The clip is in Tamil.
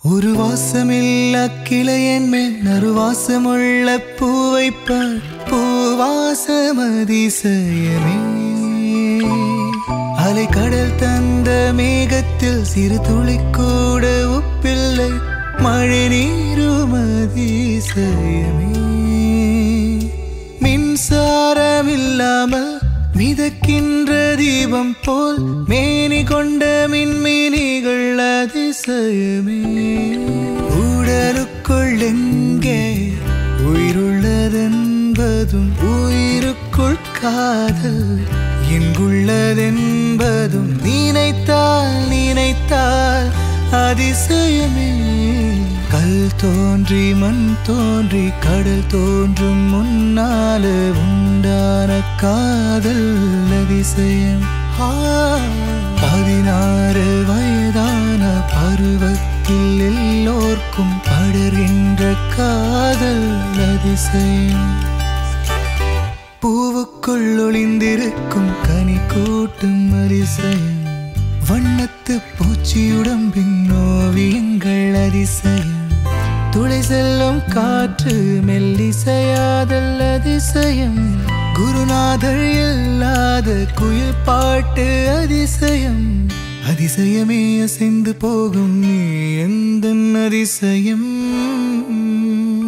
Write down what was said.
ஒரு வாசமில்ல கிளையன் மேல் நறுவாசமுள்ள பூவைப்பார் பூவாசமதிசயமே அலை கடல் தந்த மேகத்தில் சிறு துளி கூட உப்பில்லை மழை நீரும் அதிசயமே மின்சாரம் இல்லாமல் மிதக்கின்ற தீபம் போல் மேனி கொண்ட மின்மினிகள் அதிசயமே உடலுக்குள் எங்கே உயிருள்ளதென்பதும் உயிருக்குள் காதல் எங்குள்ளதென்பதும் நினைத்தால் நினைத்தால் அதிசயமே கல் தோன்றி மண் தோன்றி கடல் தோன்றும் முன்னால உண்டான காதல் அதிசயம் ஆ, பதினாறு வயதான பருவத்தில் எல்லோர்க்கும் படர்கின்ற காதல் அதிசயம் பூவுக்குள் ஒளிந்திருக்கும் கனி கூட்டும் அதிசயம் வண்ணத்து பூச்சியுடம்பின் ஓவியங்கள் அதிசயம் துளை செல்லும் காற்று மெல்லிசையாதல் அதிசயம் குருநாதர் இல்லாத குயில் பாட்டு அதிசயம் அதிசயமே அசைந்து போகும் நீ எந்த அதிசயம்